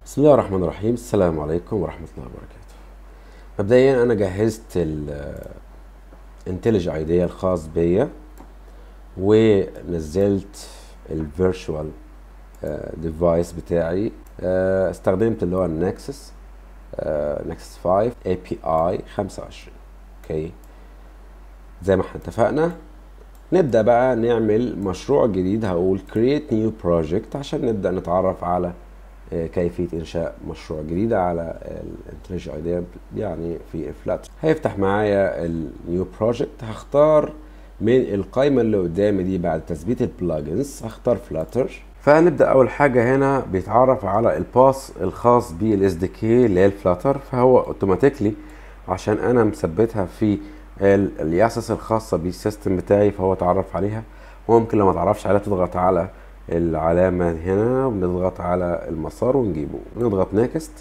بسم الله الرحمن الرحيم السلام عليكم ورحمة الله وبركاته مبدئيا انا جهزت ال IntelliJ IDEA الخاص بيا ونزلت الفيرتشوال ديفايس بتاعي آه، استخدمت اللي هو النكسس نكسس 5 اي بي اي 25 اوكي زي ما احنا اتفقنا نبدأ بقى نعمل مشروع جديد هقول create new project عشان نبدأ نتعرف على آه، كيفية إنشاء مشروع جديد على الانتليج ايديا يعني في فلاتر هيفتح معايا النيو بروجكت هختار من القائمة اللي قدامي دي بعد تثبيت البلجنز هختار فلاتر فهنبدأ أول حاجة هنا بيتعرف على الباس الخاص بالاس دي كي اللي هي الفلاتر فهو اوتوماتيكلي عشان أنا مثبتها في ال- الياسس الخاصة بالسيستم بتاعي فهو اتعرف عليها وممكن لو ما تعرفش عليها تضغط على العلامة هنا ونضغط على المسار ونجيبه نضغط نيكست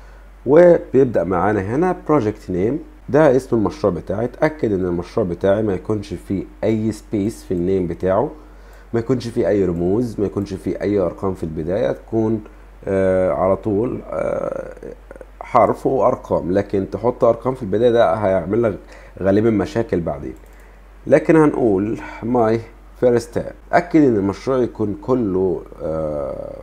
وبيبدأ معانا هنا بروجكت نيم ده اسم المشروع بتاعي اتأكد ان المشروع بتاعي ما يكونش فيه اي سبيس في النيم بتاعه ما يكونش فيه اي رموز ما يكونش فيه اي ارقام في البداية تكون آه على طول آه حرف وارقام لكن تحط ارقام في البداية ده هيعمل لك غالبا مشاكل بعدين لكن هنقول ماي فيرست تاب اكد ان المشروع يكون كله آه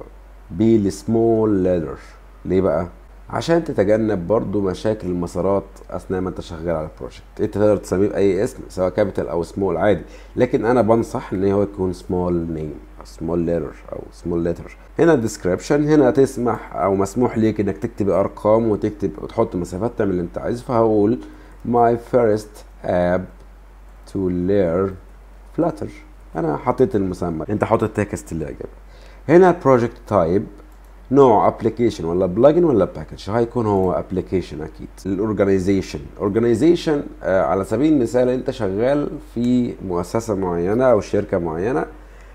بالسمول ليتر ليه بقى عشان تتجنب برضو مشاكل المسارات اثناء ما انت شغال على البروجكت انت تقدر تسميه باي اسم سواء كابيتال او سمول عادي لكن انا بنصح ان هو يكون سمول نيم او سمول ليتر او سمول ليتر هنا الديسكريبشن هنا تسمح او مسموح ليك انك تكتب ارقام وتكتب وتحط مسافات تعمل اللي انت عايزه فهقول my first app to learn flutter انا حطيت المسمى انت حط التكست اللي يعجبك هنا project type نوع ابلكيشن ولا بلجن ولا باكج هيكون هو ابلكيشن اكيد الاورجنايزيشن اورجنايزيشن على سبيل المثال انت شغال في مؤسسه معينه او شركه معينه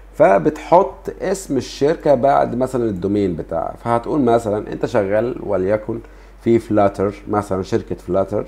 فبتحط اسم الشركه بعد مثلا الدومين بتاعها فهتقول مثلا انت شغال وليكن في فلاتر مثلا شركه فلاتر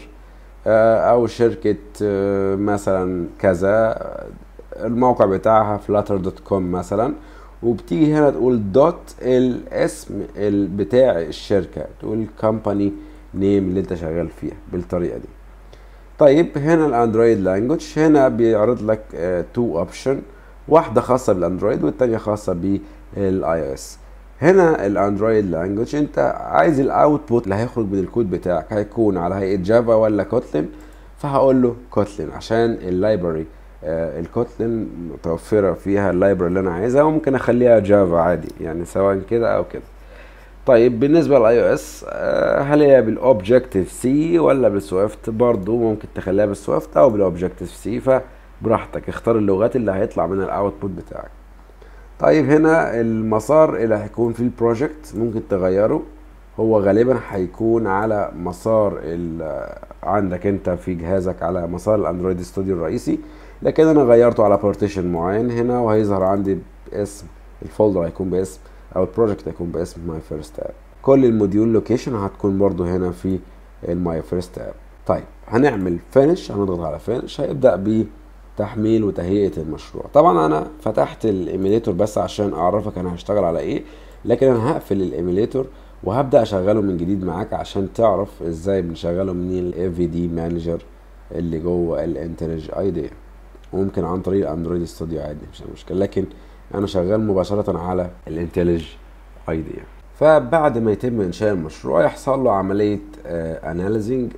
او شركه آه، مثلا كذا الموقع بتاعها فلاتر دوت كوم مثلا وبتيجي هنا تقول دوت الاسم ال- بتاع الشركه تقول كومباني نيم اللي انت شغال فيها بالطريقه دي طيب هنا الاندرويد لانجوج هنا بيعرض لك تو اوبشن واحده خاصه بالاندرويد والتانيه خاصه بالاي او اس هنا الاندرويد لانجوج انت عايز الاوتبوت اللي هيخرج من الكود بتاعك هيكون على هيئه جافا ولا كوتلين فهقول له كوتلين عشان اللايبرري آه، الكوتلين متوفره فيها اللايبرري اللي انا عايزها وممكن اخليها جافا عادي يعني سواء كده او كده طيب بالنسبه للاي او اس هل هي بالاوبجكتيف سي ولا بالسويفت برضو ممكن تخليها بالسويفت او بالاوبجكتيف سي فبراحتك اختار اللغات اللي هيطلع منها الاوتبوت بتاعك طيب هنا المسار اللي هيكون فيه البروجكت ممكن تغيره هو غالبا هيكون على مسار ال- عندك انت في جهازك على مسار الاندرويد ستوديو الرئيسي لكن انا غيرته على بارتيشن معين هنا وهيظهر عندي باسم الفولدر هيكون باسم او البروجكت هيكون باسم ماي فيرست اب كل الموديول لوكيشن هتكون برضو هنا في الماي فيرست اب طيب هنعمل فينش هنضغط على فينش هيبدا بتحميل وتهيئه المشروع طبعا انا فتحت الايميليتور بس عشان اعرفك انا هشتغل على ايه لكن انا هقفل الايميليتور وهبدا اشغله من جديد معاك عشان تعرف ازاي بنشغله من الاي في دي مانجر اللي جوه الانترج ايديا وممكن عن طريق الاندرويد ستوديو عادي مش مشكله لكن انا شغال مباشره على الانتليج ايديا فبعد ما يتم انشاء المشروع يحصل له عمليه اناليزنج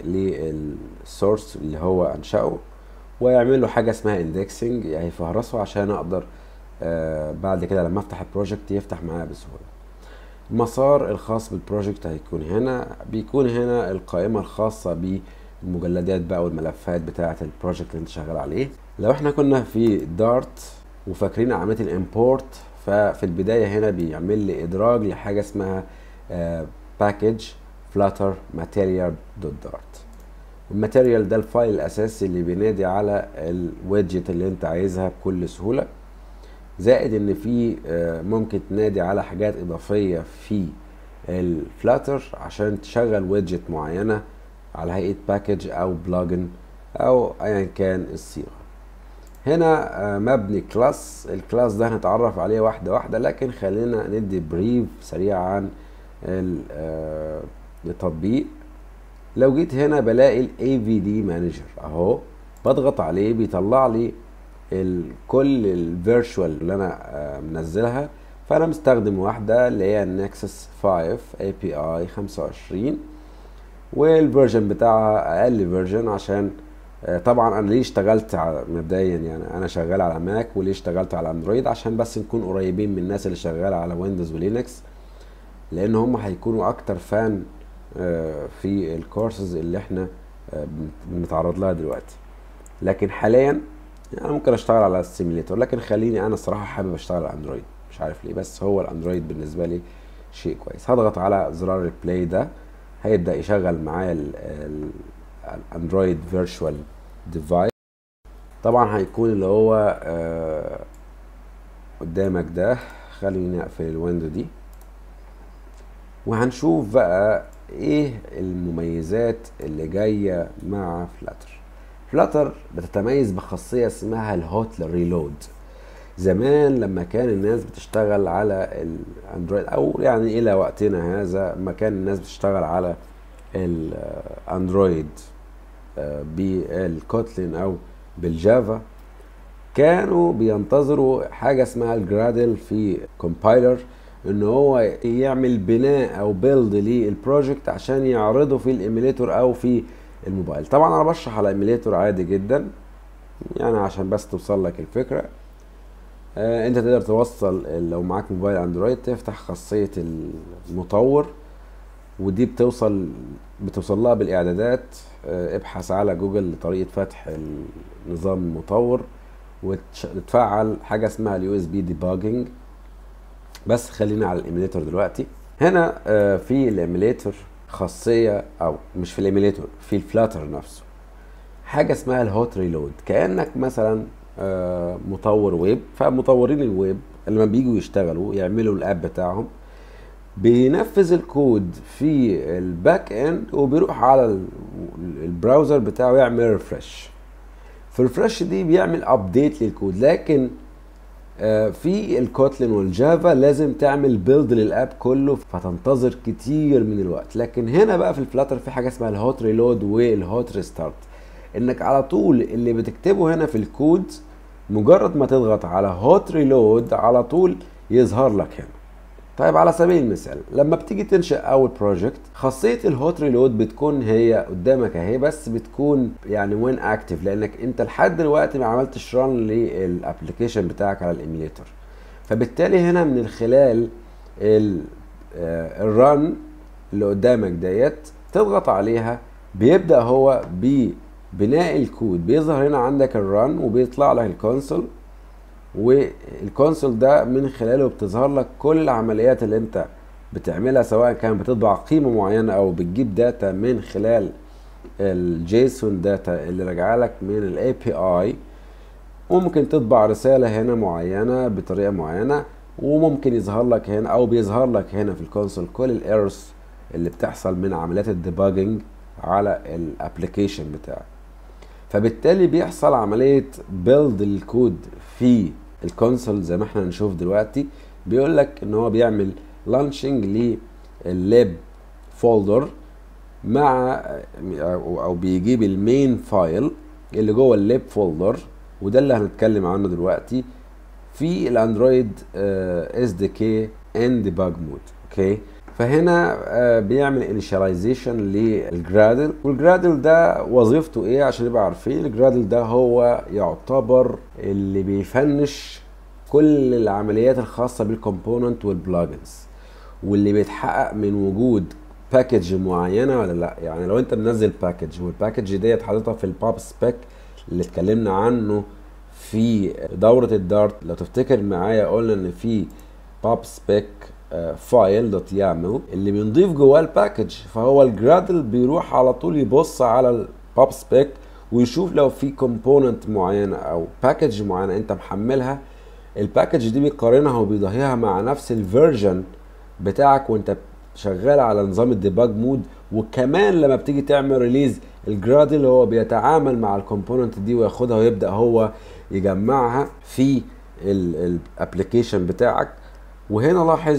للسورس اللي هو انشاه ويعمل له حاجه اسمها اندكسنج يعني يفهرسه عشان اقدر آه، بعد كده لما افتح البروجكت يفتح معايا بسهوله المسار الخاص بالبروجكت هيكون هنا بيكون هنا القائمة الخاصة بالمجلدات بقى والملفات بتاعة البروجكت اللي انت شغال عليه لو احنا كنا في دارت وفاكرين عملية الامبورت ففي البداية هنا بيعمل لي ادراج لحاجة اسمها باكج فلاتر ماتيريال دوت دارت الماتيريال ده الفايل الاساسي اللي بينادي على الويدجت اللي انت عايزها بكل سهولة زائد ان في آه، ممكن تنادي على حاجات اضافيه في الفلاتر عشان تشغل ويدجت معينه على هيئه باكج او بلجن او ايا كان الصيغه هنا آه، مبني كلاس الكلاس ده هنتعرف عليه واحده واحده لكن خلينا ندي بريف سريع عن التطبيق لو جيت هنا بلاقي الاي في دي مانجر اهو بضغط عليه بيطلع لي كل الفيرتشوال اللي انا منزلها فانا مستخدم واحده اللي هي النكسس 5 اي بي اي 25 والفيرجن بتاعها اقل فيرجن عشان طبعا انا ليه اشتغلت على مبدئيا يعني انا شغال على ماك وليه اشتغلت على اندرويد عشان بس نكون قريبين من الناس اللي شغاله على ويندوز ولينكس لان هم هيكونوا اكتر فان في الكورسز اللي احنا بنتعرض لها دلوقتي لكن حاليا انا يعني ممكن اشتغل على السيميليتور لكن خليني انا الصراحه حابب اشتغل على اندرويد مش عارف ليه بس هو الاندرويد بالنسبه لي شيء كويس هضغط على زرار البلاي ده هيبدا يشغل معايا الاندرويد فيرتشوال ديفايس طبعا هيكون اللي هو آه قدامك ده خليني اقفل الويندو دي وهنشوف بقى ايه المميزات اللي جايه مع فلاتر فلاتر بتتميز بخاصيه اسمها الهوت ريلود زمان لما كان الناس بتشتغل على الاندرويد او يعني الى وقتنا هذا ما كان الناس بتشتغل على الاندرويد بالكوتلين او بالجافا كانوا بينتظروا حاجه اسمها الجرادل في كومبايلر ان هو يعمل بناء او بيلد للبروجكت عشان يعرضه في الايميليتور او في الموبايل طبعا انا بشرح على ايميليتور عادي جدا يعني عشان بس توصل لك الفكره آه انت تقدر توصل لو معاك موبايل اندرويد تفتح خاصيه المطور ودي بتوصل بتوصل لها بالاعدادات آه ابحث على جوجل لطريقه فتح النظام المطور وتفعل حاجه اسمها اليو اس بي ديباجنج بس خلينا على الايميليتور دلوقتي هنا آه في الايميليتور خاصيه او مش في الايميليتور في الفلاتر نفسه حاجه اسمها الهوت ريلود كانك مثلا آه مطور ويب فمطورين الويب لما بييجوا يشتغلوا يعملوا الاب بتاعهم بينفذ الكود في الباك اند وبيروح على البراوزر بتاعه يعمل ريفرش في الريفرش دي بيعمل ابديت للكود لكن آه في الكوتلين والجافا لازم تعمل بيلد للاب كله فتنتظر كتير من الوقت لكن هنا بقى في الفلاتر في حاجه اسمها الهوت ريلود والهوت ريستارت انك على طول اللي بتكتبه هنا في الكود مجرد ما تضغط على هوت ريلود على طول يظهر لك هنا طيب على سبيل المثال لما بتيجي تنشئ اول بروجكت خاصيه الهوت ريلود بتكون هي قدامك اهي بس بتكون يعني وين اكتف لانك انت لحد دلوقتي ما عملتش ران للابلكيشن بتاعك على الايميليتور فبالتالي هنا من خلال الران اللي قدامك ديت تضغط عليها بيبدا هو ببناء الكود بيظهر هنا عندك الران وبيطلع لك الكونسول والكونسول ده من خلاله بتظهر لك كل العمليات اللي انت بتعملها سواء كان بتطبع قيمه معينه او بتجيب داتا من خلال الجيسون داتا اللي راجعه لك من الاي بي اي وممكن تطبع رساله هنا معينه بطريقه معينه وممكن يظهر لك هنا او بيظهر لك هنا في الكونسول كل الايرورز اللي بتحصل من عمليات الديباجنج على الابلكيشن بتاعك فبالتالي بيحصل عمليه بيلد الكود في الكونسول زي ما احنا هنشوف دلوقتي بيقول لك ان هو بيعمل لانشنج لللاب فولدر مع او بيجيب المين فايل اللي جوه اللاب فولدر وده اللي هنتكلم عنه دلوقتي في الاندرويد اس دي كي ان ديباج مود اوكي فهنا بيعمل انيشاليزيشن للجرادل والجرادل ده وظيفته ايه عشان نبقى عارفين الجرادل ده هو يعتبر اللي بيفنش كل العمليات الخاصه بالكومبوننت والبلاجنز واللي بيتحقق من وجود باكج معينه ولا لا يعني لو انت منزل باكج والباكج ديت حاططها في الباب سبيك اللي اتكلمنا عنه في دوره الدارت لو تفتكر معايا قلنا ان في باب سبيك فايل دوت يامل اللي بنضيف جواه الباكج فهو الجرادل بيروح على طول يبص على الباب سبيك ويشوف لو في كومبوننت معينه او باكج معينه انت محملها الباكج دي بيقارنها وبيضاهيها مع نفس الفيرجن بتاعك وانت شغال على نظام الديباج مود وكمان لما بتيجي تعمل ريليز الجرادل هو بيتعامل مع الكومبوننت دي وياخدها ويبدا هو يجمعها في الابلكيشن بتاعك وهنا لاحظ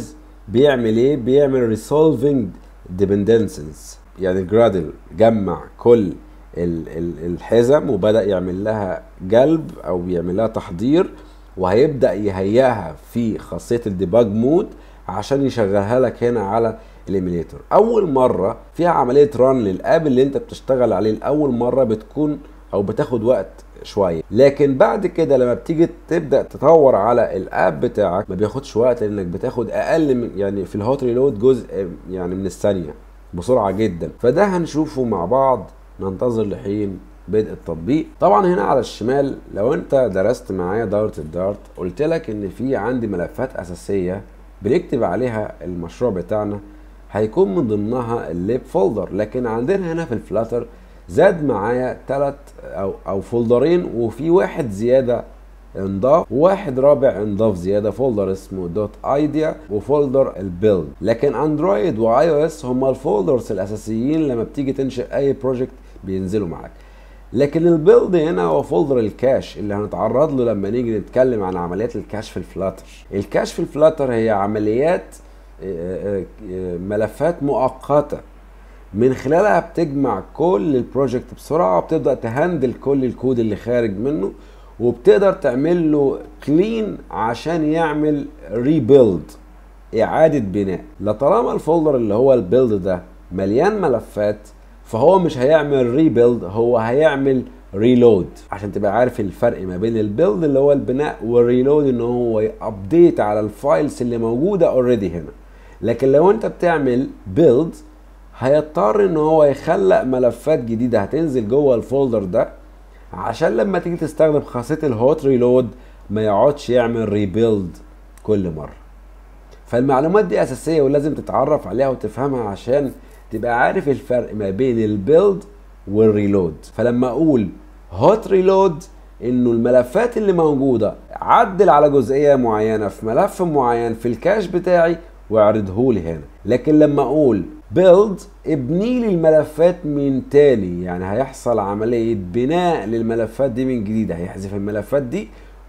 بيعمل ايه بيعمل resolving dependencies يعني جرادل جمع كل ال- ال- الحزم وبدأ يعمل لها جلب او يعمل لها تحضير وهيبدأ يهيئها في خاصية الديباج مود عشان يشغلها لك هنا على الايميليتور اول مرة فيها عملية ران للاب اللي انت بتشتغل عليه لاول مرة بتكون او بتاخد وقت شويه لكن بعد كده لما بتيجي تبدا تطور على الاب بتاعك ما بياخدش وقت لانك بتاخد اقل من يعني في الهوت ريلود جزء يعني من الثانيه بسرعه جدا فده هنشوفه مع بعض ننتظر لحين بدء التطبيق طبعا هنا على الشمال لو انت درست معايا دورة الدارت قلت لك ان في عندي ملفات اساسيه بنكتب عليها المشروع بتاعنا هيكون من ضمنها الليب فولدر لكن عندنا هنا في الفلاتر زاد معايا ثلاث او او فولدرين وفي واحد زياده انضاف وواحد رابع انضاف زياده فولدر اسمه دوت ايديا وفولدر البيلد لكن اندرويد واي او اس هم الفولدرز الاساسيين لما بتيجي تنشئ اي بروجكت بينزلوا معاك لكن البيلد هنا هو فولدر الكاش اللي هنتعرض له لما نيجي نتكلم عن عمليات الكاش في الفلاتر الكاش في الفلاتر هي عمليات آه، آه، آه، ملفات مؤقته من خلالها بتجمع كل البروجكت بسرعه وبتبدا تهندل كل الكود اللي خارج منه وبتقدر تعمل له كلين عشان يعمل ريبيلد اعاده بناء لطالما الفولدر اللي هو البيلد ده مليان ملفات فهو مش هيعمل ريبيلد هو هيعمل ريلود عشان تبقى عارف الفرق ما بين البيلد اللي هو البناء والريلود ان هو يابديت على الفايلز اللي موجوده اوريدي هنا لكن لو انت بتعمل بيلد هيضطر ان هو يخلق ملفات جديده هتنزل جوه الفولدر ده عشان لما تيجي تستخدم خاصيه الهوت ريلود ما يقعدش يعمل ريبيلد كل مره فالمعلومات دي اساسيه ولازم تتعرف عليها وتفهمها عشان تبقى عارف الفرق ما بين البيلد والريلود فلما اقول هوت ريلود انه الملفات اللي موجوده عدل على جزئيه معينه في ملف معين في الكاش بتاعي واعرضه لي هنا لكن لما اقول بيلد ابني لي الملفات من تاني يعني هيحصل عمليه بناء للملفات دي من جديد هيحذف الملفات دي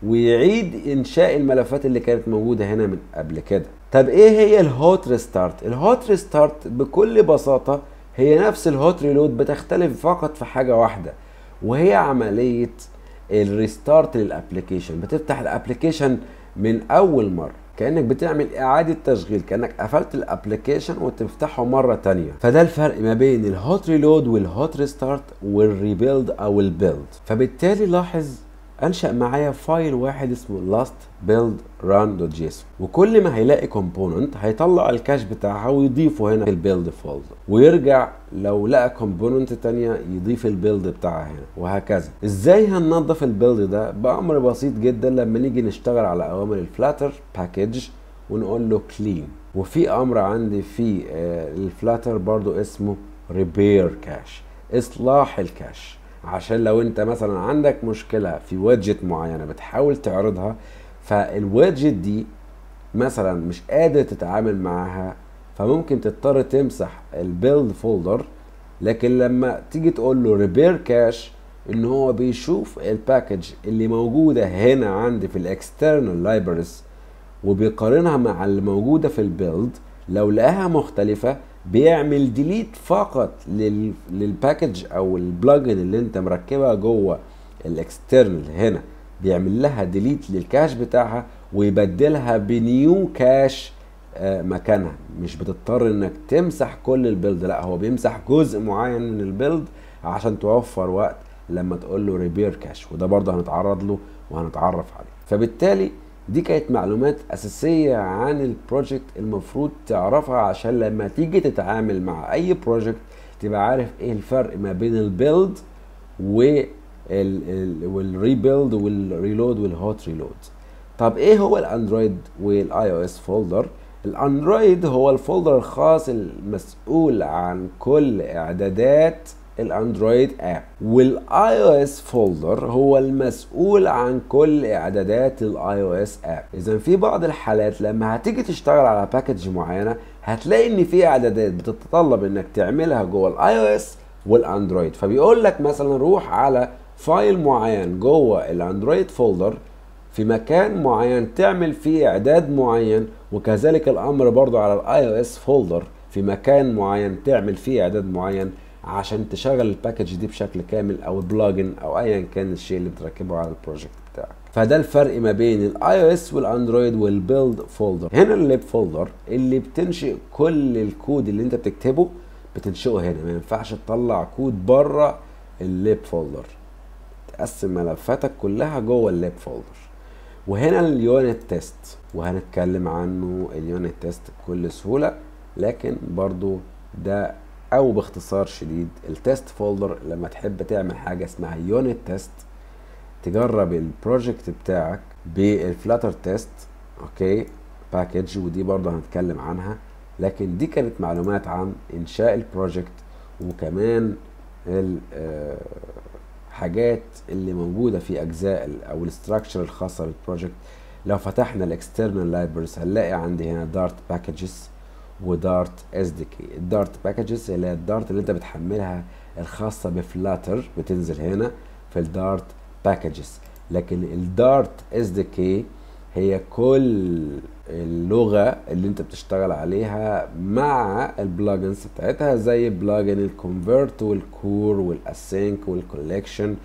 ويعيد انشاء الملفات اللي كانت موجوده هنا من قبل كده طب ايه هي الهوت ريستارت الهوت ريستارت بكل بساطه هي نفس الهوت ريلود بتختلف فقط في حاجه واحده وهي عمليه الريستارت للابلكيشن بتفتح الابلكيشن من اول مره كانك بتعمل اعاده تشغيل كانك قفلت الابلكيشن وتفتحه مره تانية فده الفرق ما بين الهوت ريلود والهوت ريستارت والريبيلد او البيلد فبالتالي لاحظ انشا معايا فايل واحد اسمه last build run.json وكل ما هيلاقي كومبوننت هيطلع الكاش بتاعها ويضيفه هنا في البيلد فولدر ويرجع لو لقى كومبوننت تانية يضيف البيلد بتاعها هنا وهكذا ازاي هننظف البيلد ده بامر بسيط جدا لما نيجي نشتغل على اوامر الفلاتر باكج ونقول له كلين وفي امر عندي في آه، الفلاتر برضو اسمه ريبير كاش اصلاح الكاش عشان لو انت مثلا عندك مشكله في ويدجت معينه بتحاول تعرضها فالويدجت دي مثلا مش قادر تتعامل معاها فممكن تضطر تمسح البيلد فولدر لكن لما تيجي تقول له ريبير كاش ان هو بيشوف الباكج اللي موجوده هنا عندي في الاكسترنال لايبرز وبيقارنها مع اللي موجوده في البيلد لو لقاها مختلفه بيعمل ديليت فقط لل... للباكج او البلجن اللي انت مركبها جوه الاكسترنال هنا بيعمل لها ديليت للكاش بتاعها ويبدلها بنيو كاش آه، مكانها مش بتضطر انك تمسح كل البيلد لا هو بيمسح جزء معين من البيلد عشان توفر وقت لما تقول له ريبير كاش وده برضه هنتعرض له وهنتعرف عليه فبالتالي دي كانت معلومات أساسية عن البروجكت المفروض تعرفها عشان لما تيجي تتعامل مع أي بروجكت تبقى عارف إيه الفرق ما بين البيلد والريبيلد والريلود والهوت ريلود طب ايه هو الاندرويد والاي او اس فولدر الاندرويد هو الفولدر الخاص المسؤول عن كل اعدادات الاندرويد اب والاي او اس فولدر هو المسؤول عن كل اعدادات الاي او اس اب اذا في بعض الحالات لما هتيجي تشتغل على باكج معينه هتلاقي ان في اعدادات بتتطلب انك تعملها جوه الاي او اس والاندرويد فبيقول لك مثلا روح على فايل معين جوه الاندرويد فولدر في مكان معين تعمل فيه اعداد معين وكذلك الامر برضو على الاي او اس فولدر في مكان معين تعمل فيه اعداد معين عشان تشغل الباكج دي بشكل كامل او البلجن او ايا كان الشيء اللي بتركبه على البروجكت بتاعك فده الفرق ما بين الاي او اس والاندرويد والبيلد فولدر هنا الليب فولدر اللي بتنشئ كل الكود اللي انت بتكتبه بتنشئه هنا ما ينفعش تطلع كود بره الليب فولدر تقسم ملفاتك كلها جوه الليب فولدر وهنا اليونت تيست وهنتكلم عنه اليونت تيست بكل سهولة لكن برضو ده او باختصار شديد التيست فولدر لما تحب تعمل حاجة اسمها يونت تيست تجرب البروجكت بتاعك بالفلاتر تيست اوكي باكج ودي برضه هنتكلم عنها لكن دي كانت معلومات عن انشاء البروجكت وكمان الحاجات اللي موجوده في اجزاء او الاستراكشر الخاصه بالبروجكت لو فتحنا الاكسترنال لايبرز هنلاقي عندي هنا دارت باكجز ودارت اس دي كي الدارت باكجز اللي هي الدارت اللي انت بتحملها الخاصه بفلاتر بتنزل هنا في الدارت باكجز لكن الدارت اس دي كي هي كل اللغه اللي انت بتشتغل عليها مع البلجنز بتاعتها زي بلجن الكونفرت والكور والاسync والكولكشن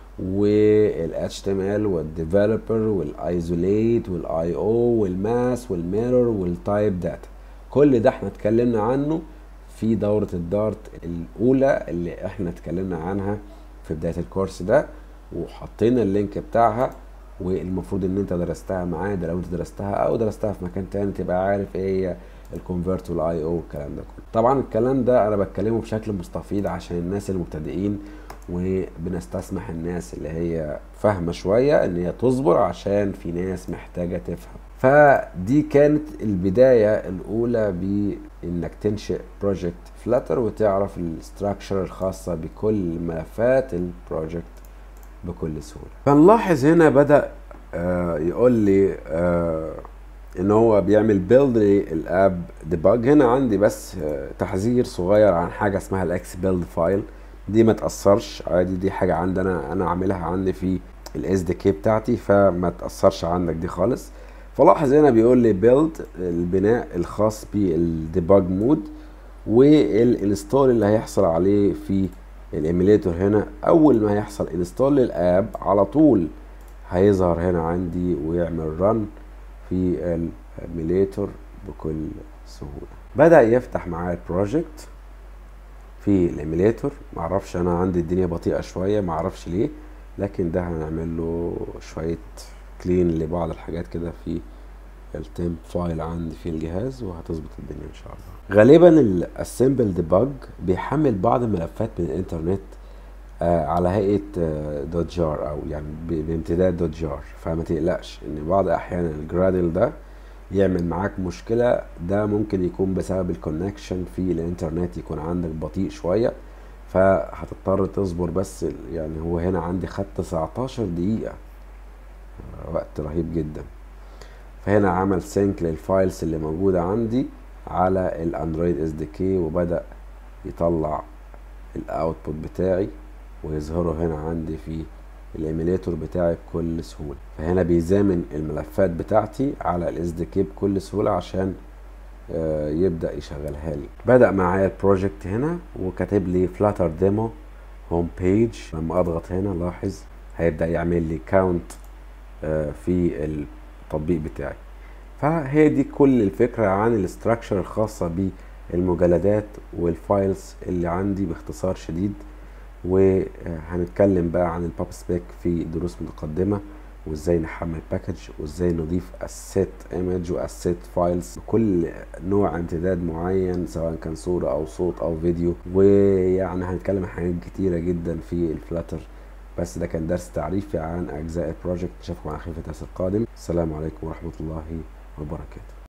وال HTML والديفلوبر والايزوليت والاي او والماس والميرور والتايب داتا كل ده احنا اتكلمنا عنه في دورة الدارت الأولى اللي احنا اتكلمنا عنها في بداية الكورس ده وحطينا اللينك بتاعها والمفروض ان انت درستها معايا ده لو انت درستها او درستها في مكان تاني تبقى عارف ايه هي الكونفرت والاي او والكلام ده كله طبعا الكلام ده انا بتكلمه بشكل مستفيض عشان الناس المبتدئين وبنستسمح الناس اللي هي فاهمه شويه ان هي تصبر عشان في ناس محتاجه تفهم فدي كانت البدايه الاولى بانك تنشئ بروجكت فلاتر وتعرف الاستراكشر الخاصه بكل ملفات البروجكت بكل سهوله فنلاحظ هنا بدا آه يقول لي آه ان هو بيعمل بيلد للاب ديباج هنا عندي بس آه تحذير صغير عن حاجه اسمها الاكس بيلد فايل دي ما تاثرش عادي دي حاجه عندنا انا عاملها عندي في الاس دي كي بتاعتي فما تاثرش عندك دي خالص فلاحظ هنا بيقول لي بيلد البناء الخاص بالديباج مود والانستول اللي هيحصل عليه في الايميليتور هنا اول ما هيحصل انستول للاب على طول هيظهر هنا عندي ويعمل رن في الايميليتور بكل سهوله بدا يفتح معايا البروجكت في الايميليتور معرفش انا عندي الدنيا بطيئه شويه معرفش ليه لكن ده هنعمل له شويه كلين لبعض الحاجات كده في التمب فايل عندي في الجهاز وهتظبط الدنيا ان شاء الله غالبا الاسمبل ديباج بيحمل بعض الملفات من الانترنت آه على هيئه آه دوت جار او يعني بامتداد دوت جار فما تقلقش ان بعض احيانا الجرادل ده يعمل معاك مشكله ده ممكن يكون بسبب الكونكشن في الانترنت يكون عندك بطيء شويه فهتضطر تصبر بس يعني هو هنا عندي خد 19 دقيقه وقت رهيب جدا فهنا عمل سينك للفايلز اللي موجودة عندي على الاندرويد اس دي كي وبدأ يطلع الاوتبوت بتاعي ويظهره هنا عندي في الايميليتور بتاعي بكل سهولة فهنا بيزامن الملفات بتاعتي على الاس دي كي بكل سهولة عشان آه يبدأ يشغلها لي بدأ معايا البروجكت هنا وكاتب لي فلاتر ديمو هوم بيج لما اضغط هنا لاحظ هيبدأ يعمل لي كاونت في التطبيق بتاعي فهي دي كل الفكرة عن الاستراكشر الخاصة بالمجلدات والفايلز اللي عندي باختصار شديد وهنتكلم بقى عن الباب سبيك في دروس متقدمة وازاي نحمل باكج وازاي نضيف اسيت ايمج واسيت فايلز بكل نوع امتداد معين سواء كان صورة او صوت او فيديو ويعني هنتكلم عن حاجات كتيرة جدا في الفلاتر بس ده كان درس تعريفي عن اجزاء البروجكت نشوفكم على خير في الدرس القادم السلام عليكم ورحمه الله وبركاته